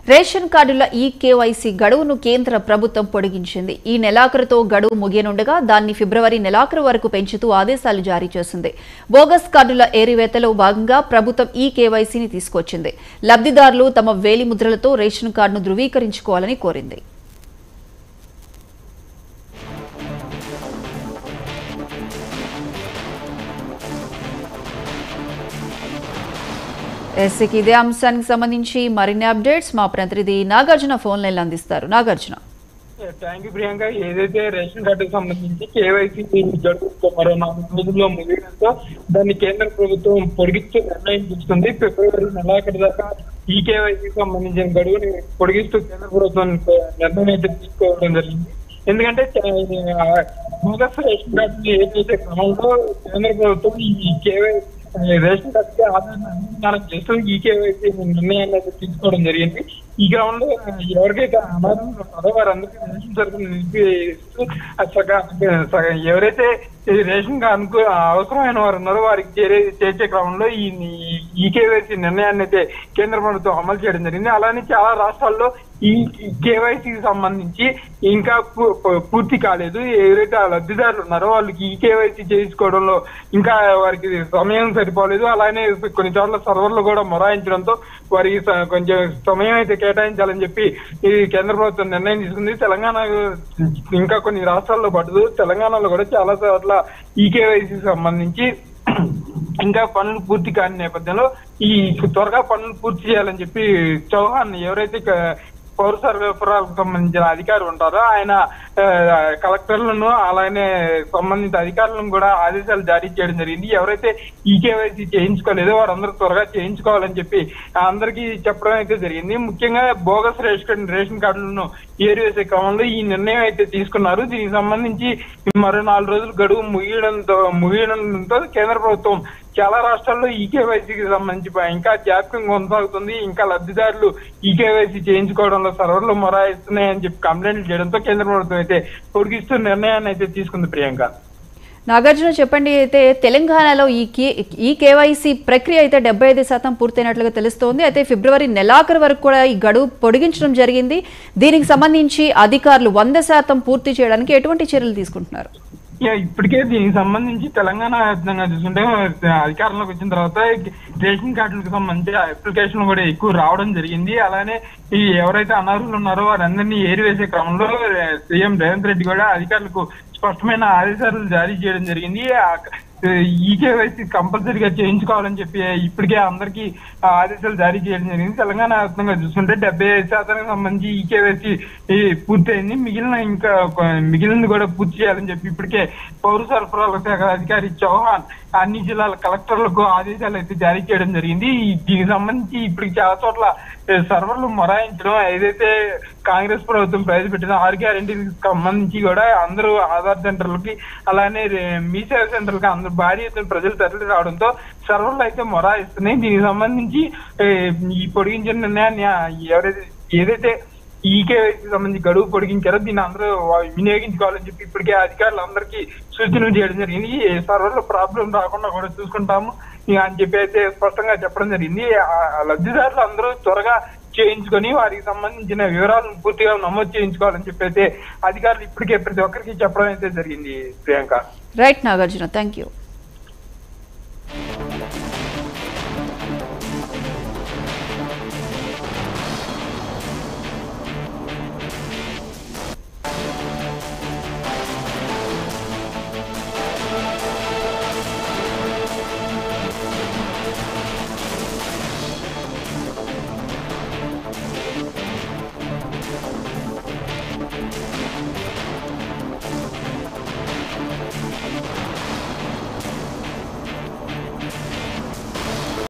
ration కార్డుల ఈ KYC గడువును కేంద్ర ప్రభుత్వం పొడిగించింది ఈ నెలాఖరుతో గడువు ముగియనుండగా దాన్ని ఫిబ్రవరి నెలాఖరు వరకు పెంచుతూ ఆదేశాలు జారీ చేసింది బోగస్ కార్డుల ఏరివేతలో భాగంగా ప్రభుత్వం ఈ కేవైసీని తీసుకొచ్చింది లబ్ధిదారులు తమ వేలి ముద్రలతో రేషన్ కార్డును ధృవీకరించుకోవాలని కోరింది ఎస్సీకి ఇదే అంశానికి సంబంధించి మరిన్ని అప్డేట్స్ మా ప్రతినిధి నాగార్జున ఫోన్ లైన్లో అందిస్తారు నాగార్జున థ్యాంక్ యూ ప్రియాంక ఏదైతే రేషన్ కార్డుకు సంబంధించి కేవైసీ జరుగుతూ మరో నాలుగు రోజుల్లో ముగియడంతో దాన్ని కేంద్ర ప్రభుత్వం పొడిగిస్తూ నిర్ణయం తీసుకుంది ఫిబ్రవరి నెలాఖరు దాకా ఈ కేవైసీకి సంబంధించిన గడువుని పొడిగిస్తూ కేంద్ర ప్రభుత్వం నిర్ణయం అయితే తీసుకోవడం జరిగింది ఎందుకంటే బోగస్ రేషన్ కార్డు ఏదైతే క్రమంలో కేంద్ర ప్రభుత్వం ఈ కేవైసీ రేషన్ కార్డుకి ఆధార్ అనుసంధానం చేస్తూ ఈ కేవైసీ నిర్ణయాన్ని అయితే తీసుకోవడం జరిగింది ఈ క్రమంలో ఎవరికైతే ఆధారం ఉన్నారో వారందరికీ రేషన్ సరుకులు నిలిపిస్తూ అది సగ- సగ- ఎవరైతే ఈ రేషన్ కార్డుకు అవసరమైన వారు ఉన్నారో వారికి చేరే చేర్చే క్రమంలో ఈ ఈ కేవైసీ నిర్ణయాన్ని అయితే కేంద్ర ప్రభుత్వం అమలు చేయడం జరిగింది అలానే చాలా రాష్ట్రాల్లో ఈ కేవైసీకి సంబంధించి ఇంకా పూ- పూ- పూర్తి కాలేదు ఎవరైతే ఆ లబ్ధిదారులు ఉన్నారో వాళ్ళకి ఈ కేవైసీ చేసుకోవడంలో ఇంకా వారికి సమయం సరిపోలేదు అలానే కొన్ని చోట్ల సర్వర్లు కూడా మొరాయించడంతో వారికి స- కొంచెం సమయం అయితే కేటాయించాలని చెప్పి ఈ కేంద్ర ప్రభుత్వం నిర్ణయం తీసుకుంది తెలంగాణ ఇంకా కొన్ని రాష్ట్రాల్లో పడదు తెలంగాణలో కూడా చాలా చోట్ల ఈ కేవైసీ సంబంధించి ఇంకా పనులు పూర్తి కాని నేపథ్యంలో ఈ త్వరగా పనులు పూర్తి చేయాలని చెప్పి చౌహాన్ ఎవరైతే క- పౌర సరఫరాలకు సంబంధించిన అధికారి ఉంటారో ఆయన ఆ, కలెక్టర్లను అలానే సంబంధిత అధికారులను కూడా ఆదేశాలు జారీ చేయడం జరిగింది ఎవరైతే ఈ కేవైసీ చేయించుకోలేదో వారందరూ త్వరగా చేయించుకోవాలని చెప్పి అందరికీ చెప్పడం అయితే జరిగింది ముఖ్యంగా బోగస్ రేషన్ రేషన్ కార్డులను ఏరివేసే క్రమంలో ఈ నిర్ణయం అయితే తీసుకున్నారు దీనికి సంబంధించి మరో నాలుగు రోజులు గడువు ముగియడంతో ముగియడంతో కేంద్ర ప్రభుత్వం చాలా రాష్ట్రాల్లో ఈ కేవైసీకి సంబంధించి ఇంకా జాప్యం కొనసాగుతుంది ఇంకా లబ్ధిదారులు ఈ కేవైసీ చేయించుకోవడంలో సర్వర్లు మొరాయిస్తున్నాయని చెప్పి కంప్లైంట్లు చేయడంతో కేంద్ర ప్రభుత్వం అయితే పొడిగిస్తూ నిర్ణయాన్ని అయితే తీసుకుంది ప్రియాంక నాగార్జున చెప్పండి అయితే తెలంగాణలో ఈ కే ఈ కేవైసీ ప్రక్రియ అయితే డెబ్బై ఐదు శాతం పూర్తయినట్లుగా తెలుస్తోంది అయితే ఫిబ్రవరి నెలాఖరు వరకు కూడా ఈ గడువు పొడిగించడం జరిగింది దీనికి సంబంధించి అధికారులు వంద శాతం పూర్తి చేయడానికి ఎటువంటి చర్యలు తీసుకుంటున్నారు ఇక ఇప్పటికే దీనికి సంబంధించి తెలంగాణ వ్యాప్తంగా చూసుకుంటే అధికారంలోకి వచ్చిన తర్వాత రేషన్ కార్డులకు సంబంధించి అప్లికేషన్ కూడా ఎక్కువ రావడం జరిగింది అలానే ఈ ఎవరైతే అనర్హులు ఉన్నారో వారందరినీ ఏరివేసే క్రమంలో సీఎం రేవంత్ రెడ్డి కూడా అధికారులకు స్పష్టమైన ఆదేశాలు జారీ చేయడం జరిగింది ఆ- ఈ కేవైసీ కంపల్సరీగా చేయించుకోవాలని చెప్పి ఇప్పటికే అందరికీ ఆ ఆదేశాలు జారీ చేయడం జరిగింది తెలంగాణ వ్యాప్తంగా చూసుకుంటే డెబ్బై ఐదు శాతానికి సంబంధించి ఈ కేవైసీ పూర్తయింది మిగిలిన ఇంకా కొ- మిగిలినది కూడా పూర్తి చేయాలని చెప్పి ఇప్పటికే పౌర సరఫరాల శాఖ అధికారి చౌహాన్ అన్ని జిల్లాల కలెక్టర్లకు ఆదేశాలు అయితే జారీ చేయడం జరిగింది ఈ- దీనికి సంబంధించి ఇప్పటికి చాలా చోట్ల ఏ, సర్వర్లు మొరాయించడం ఏదైతే కాంగ్రెస్ ప్రభుత్వం ప్రవేశపెట్టిన ఆరు గ్యారెంటీకి సంబంధించి కూడా అందరూ ఆధార్ సెంటర్లకి అలానే రే- మీ సేవ సెంటర్లకి అందరూ భారీ ఎత్తున ప్రజలు తరలి రావడంతో సర్వర్లు అయితే మొరాయిస్తున్నాయి దీనికి సంబంధించి ఏ, ఈ పొడిగించిన నిర్ణయాన్ని ఆ, ఎవరైతే ఏదైతే ఈ కేవైసీ సంబంధించి గడువు పొడిగించారో దీన్ని అందరూ వా- వినియోగించుకోవాలని చెప్పి ఇప్పటికే అధికారులు అందరికీ సూచనలు చేయడం జరిగింది ఈ సర్వర్లో ప్రాబ్లం రాకుండా కూడా చూసుకుంటాము ఇక అని చెప్పి అయితే స్పష్టంగా చెప్పడం జరిగింది ఆ ఆ లబ్ధిదారులు అందరూ త్వరగా చేయించుకొని వారికి సంబంధించిన వివరాలను పూర్తిగా నమోదు చేయించుకోవాలని చెప్పి అయితే అధికారులు ఇప్పటికే ప్రతి ఒక్కరికి చెప్పడం అయితే జరిగింది Priyanka right Nagarjuna thank you